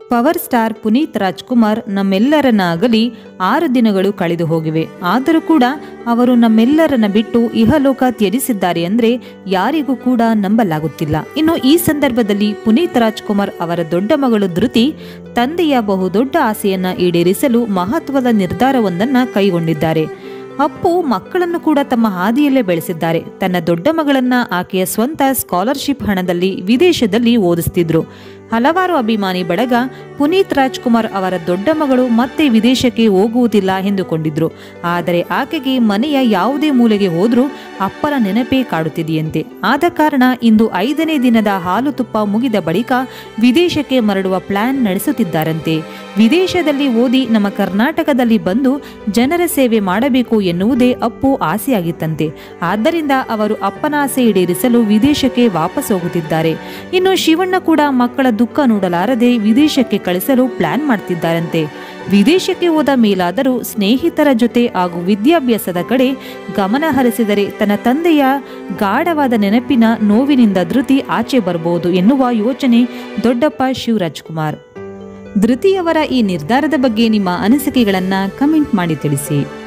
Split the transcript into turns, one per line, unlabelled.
power star Puneeth Rajkumar ನಮ್ಮೆಲ್ಲರನ್ನಾಗಲಿ ಆರು ದಿನಗಳು ಕಳೆದು ಹೋಗಿವೆ ಆದರೂ ಕೂಡ ಅವರು ನಮ್ಮೆಲ್ಲರನ್ನ ಬಿಟ್ಟು ಇಹಲೋಕ ತ್ಯಜಿಸಿದ್ದಾರೆ ಅಂದ್ರೆ ಯಾರಿಗೂ ಕೂಡ ನಂಬಲಾಗುತ್ತಿಲ್ಲ ಇನ್ನು ಈ ಸಂದರ್ಭದಲ್ಲಿ ಪುನೀತ್ ರಾಜ್ಕುಮಾರ್ ಅವರ ದೊಡ್ಡ ಮಗಳು ಧೃತಿ ತಂದೆಯ ಬಹುದೊಡ್ಡ ಆಸೆಯನ್ನ ಈಡೇರಿಸಲು ಮಹತ್ವದ ನಿರ್ಧಾರವೊಂದನ್ನ ಕೈಗೊಂಡಿದ್ದಾರೆ ಅಪ್ಪು ಮಕ್ಕಳನ್ನು ಕೂಡ ತಮ್ಮ ಹಾದಿಯಲ್ಲೇ ಬೆಳೆಸಿದ್ದಾರೆ ತನ್ನ ದೊಡ್ಡ ಮಗಳನ್ನ ಆಕೆಯ ಸ್ವಂತ ಸ್ಕಾಲರ್ಶಿಪ್ ಹಣದಲ್ಲಿ ವಿದೇಶದಲ್ಲಿ ಓದಿಸ್ತಿದ್ರು ಹಲವಾರು ಅಭಿಮಾನಿ ಬಳಗ ಪುನೀತ್ ರಾಜ್ಕುಮಾರ್ ಅವರ ದೊಡ್ಡ ಮಗಳು ಮತ್ತೆ ವಿದೇಶಕ್ಕೆ ಹೋಗುವುದಿಲ್ಲ ಎಂದುಕೊಂಡಿದ್ರು ಆದರೆ ಆಕೆಗೆ ಮನೆಯ ಯಾವುದೇ ಮೂಲೆಗೆ ಹೋದ್ರೂ ಅಪ್ಪನ ನೆನಪೇ ಕಾಡುತ್ತಿದೆಯಂತೆ ಆದ ಕಾರಣ ಇಂದು ಐದನೇ ದಿನದ ಹಾಲು ತುಪ್ಪ ಮುಗಿದ ಬಳಿಕ ವಿದೇಶಕ್ಕೆ ಮರಳುವ ಪ್ಲಾನ್ ನಡೆಸುತ್ತಿದ್ದಾರಂತೆ ವಿದೇಶದಲ್ಲಿ ಓದಿ ನಮ್ಮ ಕರ್ನಾಟಕದಲ್ಲಿ ಬಂದು ಜನರ ಸೇವೆ ಮಾಡಬೇಕು ಎನ್ನುವುದೇ ಅಪ್ಪು ಆಸೆಯಾಗಿತ್ತಂತೆ ಆದ್ದರಿಂದ ಅವರು ಅಪ್ಪನ ಆಸೆ ಈಡೇರಿಸಲು ವಿದೇಶಕ್ಕೆ ವಾಪಸ್ ಹೋಗುತ್ತಿದ್ದಾರೆ ಇನ್ನು ಶಿವಣ್ಣ ಕೂಡ ಮಕ್ಕಳ ದುಃಖ ನೋಡಲಾರದೆ ವಿದೇಶಕ್ಕೆ ಕಳಿಸಲು ಪ್ಲಾನ್ ಮಾಡ್ತಿದ್ದಾರಂತೆ ವಿದೇಶಕ್ಕೆ ಹೋದ ಮೇಲಾದರೂ ಸ್ನೇಹಿತರ ಜೊತೆ ಹಾಗೂ ವಿದ್ಯಾಭ್ಯಾಸದ ಕಡೆ ಗಮನ ಹರಿಸಿದರೆ ತನ್ನ ತಂದೆಯ ಗಾಢವಾದ ನೆನಪಿನ ನೋವಿನಿಂದ ಧೃತಿ ಆಚೆ ಬರಬಹುದು ಎನ್ನುವ ಯೋಚನೆ ದೊಡ್ಡಪ್ಪ ಶಿವರಾಜ್ ಕುಮಾರ್ ಧೃತಿಯವರ ಈ ನಿರ್ಧಾರದ ಬಗ್ಗೆ ನಿಮ್ಮ ಅನಿಸಿಕೆಗಳನ್ನು ಕಮೆಂಟ್ ಮಾಡಿ ತಿಳಿಸಿ